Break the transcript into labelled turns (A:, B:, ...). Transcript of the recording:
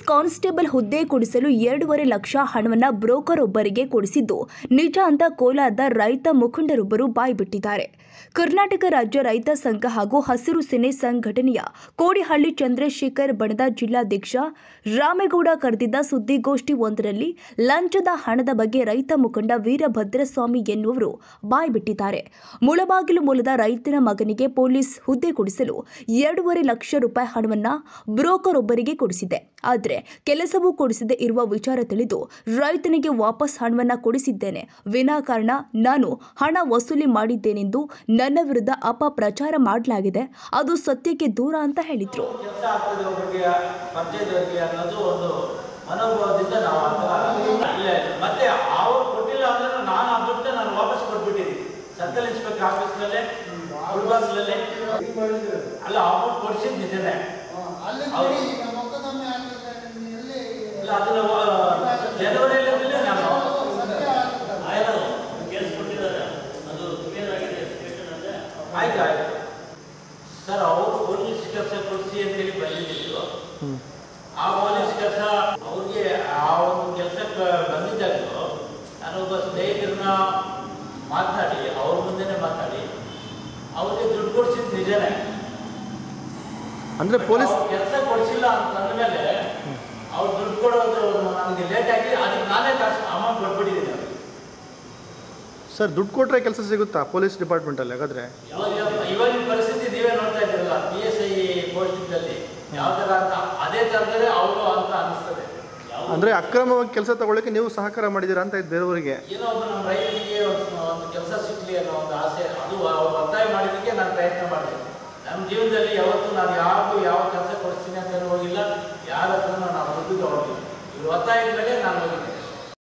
A: Constable ಹುದ್ದೆ ಕೊಡಿಸಲು ಎರಡೂವರೆ ಲಕ್ಷ ಹಣವನ್ನು ಬ್ರೋಕರ್ ಒಬ್ಬರಿಗೆ ಕೊಡಿಸಿದ್ದು ನಿಜ ಅಂತ ಕೋಲಾರದ ರೈತ ಮುಖಂಡರೊಬ್ಬರು ಬಾಯ್ಬಿಟ್ಟಿದ್ದಾರೆ ಕರ್ನಾಟಕ ರಾಜ್ಯ ರೈತ ಸಂಘ ಹಾಗೂ ಹಸಿರು ಸೇನೆ ಸಂಘಟನೆಯ ಕೋಡಿಹಳ್ಳಿ ಚಂದ್ರಶೇಖರ್ ಬಣದ ಜಿಲ್ಲಾಧ್ಯಕ್ಷ ರಾಮೇಗೌಡ ಕರೆದಿದ್ದ ಸುದ್ದಿಗೋಷ್ಠಿ ಒಂದರಲ್ಲಿ ಲಂಚದ ಹಣದ ಬಗ್ಗೆ ರೈತ ಮುಖಂಡ ವೀರಭದ್ರಸ್ವಾಮಿ ಎನ್ನುವರು ಬಾಯ್ಬಿಟ್ಟಿದ್ದಾರೆ ಮುಳಬಾಗಿಲು ಮೂಲದ ರೈತನ ಮಗನಿಗೆ ಪೊಲೀಸ್ ಹುದ್ದೆ ಕೊಡಿಸಲು ಎರಡೂವರೆ ಲಕ್ಷ ರೂಪಾಯಿ ಹಣವನ್ನ ಬ್ರೋಕರ್ ಒಬ್ಬರಿಗೆ ಕೊಡಿಸಿದೆ ಆದರೆ ಕೆಲಸವೂ ಕೊಡಿಸದೆ ಇರುವ ವಿಚಾರ ತಿಳಿದು ರೈತನಿಗೆ ವಾಪಸ್ ಹಣವನ್ನ ಕೊಡಿಸಿದ್ದೇನೆ ವಿನಾಕಾರಣ ನಾನು ಹಣ ವಸೂಲಿ ಮಾಡಿದ್ದೇನೆಂದು ನನ್ನ ವಿರುದ್ಧ ಅಪಪ್ರಚಾರ ಮಾಡಲಾಗಿದೆ ಅದು ಸತ್ಯಕ್ಕೆ ದೂರ ಅಂತ ಹೇಳಿದ್ರು
B: ಕೆಲಸ ಆಗ್ತದೆ ಒಬ್ಬರಿಗೆ ಪರಿಚಯದವರಿಗೆ ಅನ್ನೋದು ಒಂದು ಮನೋಭಾವದಿಂದ ನಾವು ಆ ಥರ ಇಲ್ಲ ಮತ್ತೆ ಅವ್ರು ಕೊಟ್ಟಿಲ್ಲ ಅಂದ್ರೆ ನಾನು ಆ ದುಡ್ಡು ನಾನು ವಾಪಸ್ ಕೊಟ್ಬಿಟ್ಟಿದ್ದೀನಿ ಸರ್ಕಲ್ ಇನ್ಸ್ಪೆಕ್ಟರ್ ಆಫೀಸ್ನಲ್ಲೇ ಗುಲ್ಬರ್ಗ್ನಲ್ಲೇ ಅಲ್ಲ ಅಮೌಂಟ್ ಕೊಡಿಸಿದ್ ನಿಜನೇ ಹೌದು. ಇಲ್ಲ ಅದನ್ನ ಜನವರಿಯಲ್ಲಿ ನಾನು ಆಯ್ತು ಆಯ್ತು ಸರ್ ಅವರು ಪೊಲೀಸ್ ಕೆಲಸ ಕೊಡಿಸಿ ಅಂತೇಳಿ ಬಂದಿದ್ದು ಆ ಪೊಲೀಸ್ ಕೆಲಸ ಅವ್ರಿಗೆ ಆ ಒಂದು ಕೆಲಸಕ್ಕೆ ಬಂದಿದ್ದಾಗಲೂ ನಾನೊಬ್ಬ ಸ್ನೇಹಿತರನ್ನ ಮಾತನಾಡಿ ಅವ್ರ ಮುಂದೆನೆ ಮಾತಾಡಿ ಅವ್ರಿಗೆ ದುಡ್ಡು ಕೊಡಿಸಿದ್ದು ನಿಜನೇ
C: ಅಂದರೆ ಪೊಲೀಸ್
B: ಕೆಲಸ ಕೊಡಿಸಿಲ್ಲ ಅಂತ ಅಂದಮೇಲೆ ಅವ್ರು ದುಡ್ಡು ಕೊಡೋದು ನನಗೆ ಲೇಟ್ ಆಗಿ ಅದಕ್ಕೆ ನಾನೇ ಕಾಸು ಅಮೌಂಟ್ ಕೊಟ್ಬಿಟ್ಟಿದ್ದೀನಿ ಅವ್ರಿಗೆ.
C: ಸರ್ ದುಡ್ಡು ಕೊಟ್ಟರೆ ಕೆಲಸ ಸಿಗುತ್ತಾ ಪೊಲೀಸ್ ಡಿಪಾರ್ಟ್ಮೆಂಟಲ್ಲಿ ಹಾಗಾದರೆ
B: ಇವಾಗ ಇವಾಗಿನ ಪರಿಸ್ಥಿತಿ ನೀವೇ ನೋಡ್ತಾ ಇದ್ದೀರಲ್ಲ ಪಿ ಎಸ್ ಐ ಪೋಸ್ಟಿಂಗಲ್ಲಿ ಯಾವ ಥರ ಅಂತ ಅದೇ ಥರದಲ್ಲೇ ಅವರು ಅಂತ ಅನಿಸ್ತದೆ
C: ಅಂದರೆ ಅಕ್ರಮವಾಗಿ ಕೆಲಸ ತಗೊಳ್ಳೋಕ್ಕೆ ನೀವು ಸಹಕಾರ ಮಾಡಿದ್ದೀರಾ ಅಂತ ಇದು ಬೇರೆಯವರಿಗೆ
B: ಏನೋ ಒಬ್ಬ ನಮ್ಮ ರೈತರಿಗೆ ಒಂದು ಒಂದು ಕೆಲಸ ಸಿಗಲಿ ಅನ್ನೋ ಒಂದು ಆಸೆ ಅದು ಅವ್ರು ಒತ್ತಾಯ ಮಾಡಿದ್ದಕ್ಕೆ ನಾನು ಪ್ರಯತ್ನ ಮಾಡಿದೆ ನಮ್ಮ ಜೀವನದಲ್ಲಿ ಯಾವತ್ತೂ ನಾನು ಯಾರಿಗೂ ಯಾವ ಕೆಲಸ ಕೊಡಿಸ್ತೀನಿ ಅಂತಲೂ ಹೋಗಿಲ್ಲ ಯಾರ ಹತ್ರನೂ ನಾನು ದುಡ್ಡು ತಗೊಂಡಿಲ್ಲ ಇವ್ರು ಒತ್ತಾಯದ ಮೇಲೆ ನಾನು ಹೋಗಿದ್ದೆ